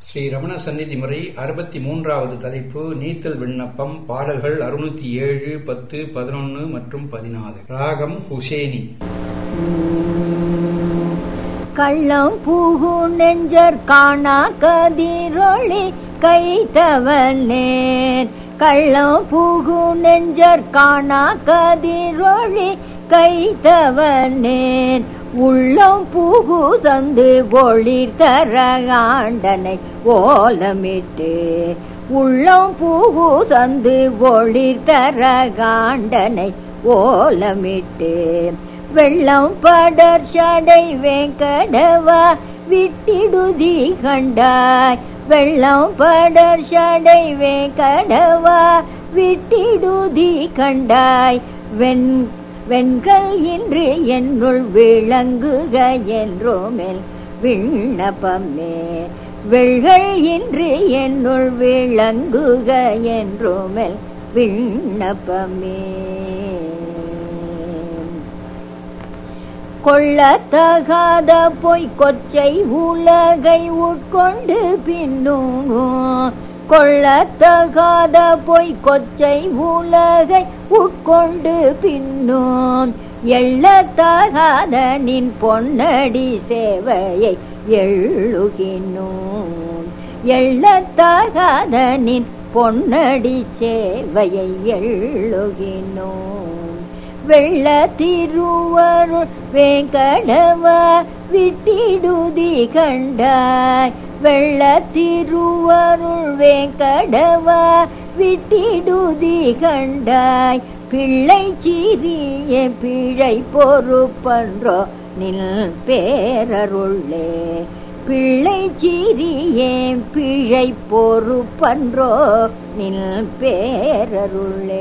ஸ்ரீ ரமண சந்நிதி முறை அறுபத்தி மூன்றாவது தலைப்பு நீத்தல் விண்ணப்பம் பாடல்கள் அறுநூத்தி ஏழு பத்து பதினொன்று மற்றும் பதினாலு ராகம் ஹுசேனி கள்ளம் பூகு நெஞ்சர் காணா கதிரொளி கைத்தவனேன் கள்ளம் பூகு நெஞ்சர் காணா கதிரொளி கைத்தவனேன் உள்ளம் பூகு தந்து ஒளிர் தர ஆண்டனை ஓலமிட்டு உள்ளம் பூகு தந்து ஒளிர் தர ஆண்டனை ஓலமிட்டு வெள்ளம் படர் சடை வேங்கடவா விட்டிடுதி கண்டாய் வெள்ளம் படர் சடை வேங்கடவா விட்டிடுதி கண்டாய் வெண் வெண்கள் இன்று என்னுள் விளங்குக என்றோமேல் விண்ணப்பமே வெள்கள் இன்று என்னுள் விளங்குக என்றோமேல் விண்ணப்பமே கொள்ளத்தகாத பொய் கொச்சை உலகை உட்கொண்டு பின்னும் கொள்ளத்தகாத பொய் கொச்சை உலகை உட்கொண்டு பின்னும் எள்ளத்தகாத நின் பொன்னடி சேவையை எள்ளுகினோம் எள்ளத்தகாத நின் பொன்னடி சேவையை எள்ளுகினோம் வெள்ள திருவருள் வேங்கடவா விட்டிடுதி கண்டாய் வெள்ள திருவருள் வேங்கடவா விட்டிடுதி கண்டாய் பிள்ளை சிறிய பிழை பொறுப்பன்றோ நில் பேரருள்ளே பிள்ளை சிறிய பிழை பொறுப்பன்றோ நில் பேரருள்ளே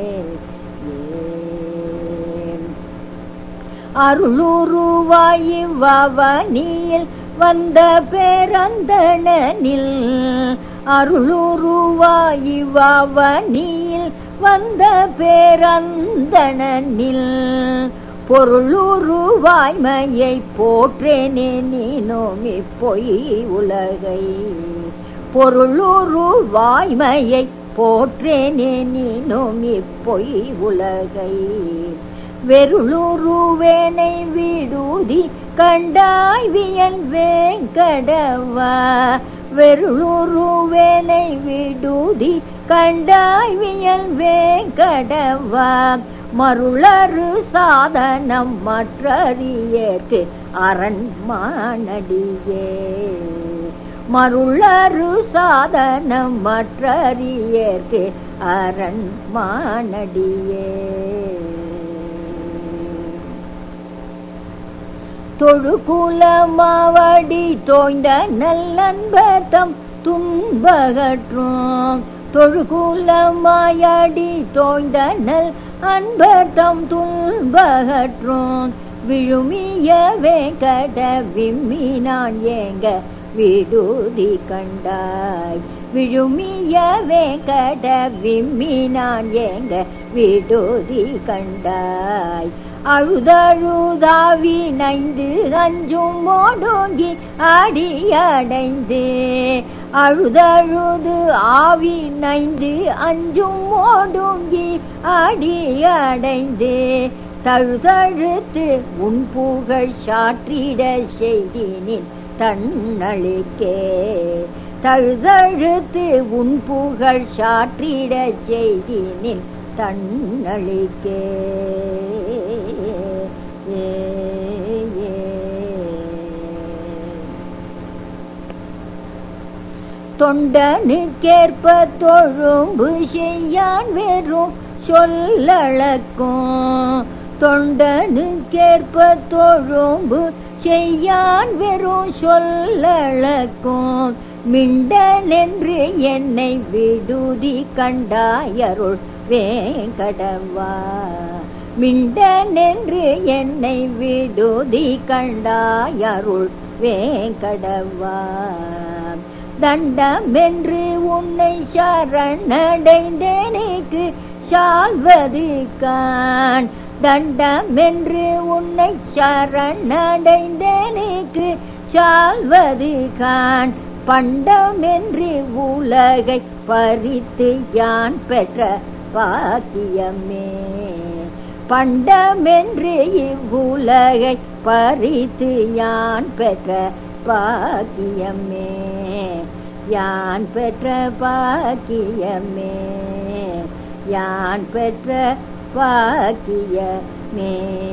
அருளுருவாயி வவனியில் வந்த பேரந்தனில் அருளுருவாயி வவனியில் வந்த பேரந்தனில் பொருளுருவாய்மையை போற்றேனே நீனோம் இப்பொய் உலகை பொருளுருவாய்மையை போற்றேனே நீனோம் இப்பொய் உலகை வெருளுருவேனை விடுதி கண்டாய் வியல் வேங்கடவா வெருளுருவேனை விடுதி கண்டாய் வியல் வேங்கடவா மருளரு சாதனம் மற்றறியேற்கு அரண்மானடியே மருளரு சாதனம் மற்றறியேற்கு அரண்மானடியே தொழுகுலமாவடி தோய்ந்த நல்லன்பதம் துன்பகற்றும் தொழுகுலமாயடி தோய்ந்த நல் அன்பதம் துன்பகற்றும் விழுமியவே கட விம்மி நான் ஏங்க விடுதி கண்டாய் விழுமியவே கட விம்மி நான் ஏங்க விடுதி கண்டாய் அழுதழுதாவி நைந்து அஞ்சும் மோடோங்கி அடியடைந்து அழுதழுது ஆவி நைந்து அஞ்சும் மோடோங்கி அடியடைந்து தழுதழுத்து உன் புகழ் சாற்றிட செய்தினின் தன்னழுக்கே தழுதழுத்து உன் புகழ் சாற்றிட செய்தினின் தன்னழிக்கே தொண்டனுக்கேற்ப தொழும்பு செய்யான் வெறும் சொல்லழக்கும் தொண்டனுக்கேற்ப தொழும்பு செய்யான் வெறும் சொல்லழக்கும் மிண்டனென்று என்னை விடுதி கண்டாயருள் வேங்கடவா மிண்டனென்று என்னை விடுதி கண்டாயருள் வேங்கடவா தண்டமென்று உன்னை சரணடைந்தேனுக்கு சால்வது கான் தண்டமென்று உன்னை சரணடைந்தேனுக்கு சால்வது கான் பண்டமென்று உலகை பறித்து யான் பெற்ற பாக்கியமே பண்டமென்று இவ்வுலகை பறித்து யான் பெற்ற பாக்கியமே யான் பெற்ற பாக்கியமே யான் பெற்ற பாக்கியமே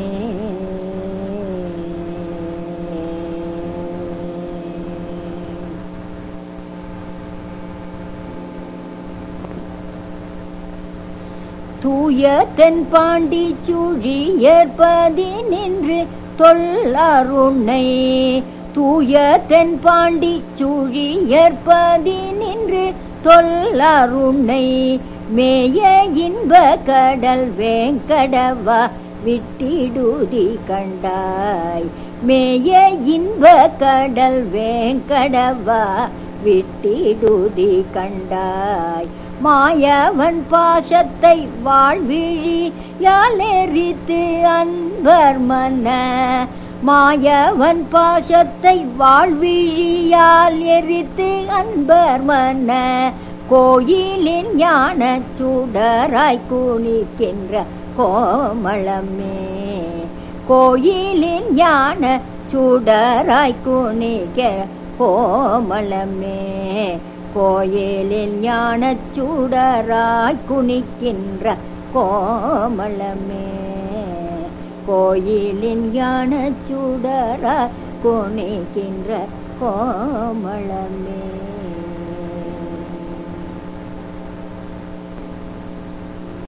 தூய தென் பாண்டி சுழியற்பதி நின்று தொல்லருணை தூய தென் பாண்டி சுழியற்பதி நின்று தொல்லருணை மேய இன்ப கடல் வேங்கடவா விட்டிடுதி கண்டாய் மேய இன்ப கடல் வேங்கடவா விட்டிடுதி கண்டாய் மாயவன் பாசத்தை வாழ்விழி யாலெரித்து அன்பர் மன்ன மாயவன் பாசத்தை வாழ்விழியால் எரித்து அன்பர் மன்ன கோயிலின் ஞான சுடராய் குனிக்கின்ற கோமளமே கோயிலின் ஞான சுடராய் குனிக்கிற கோமளமே கோயிலில் ஞான சுடராய் குனிக்கின்ற கோமளமே கோயிலின் ஞான சுடராய் குனிக்கின்ற கோமளமே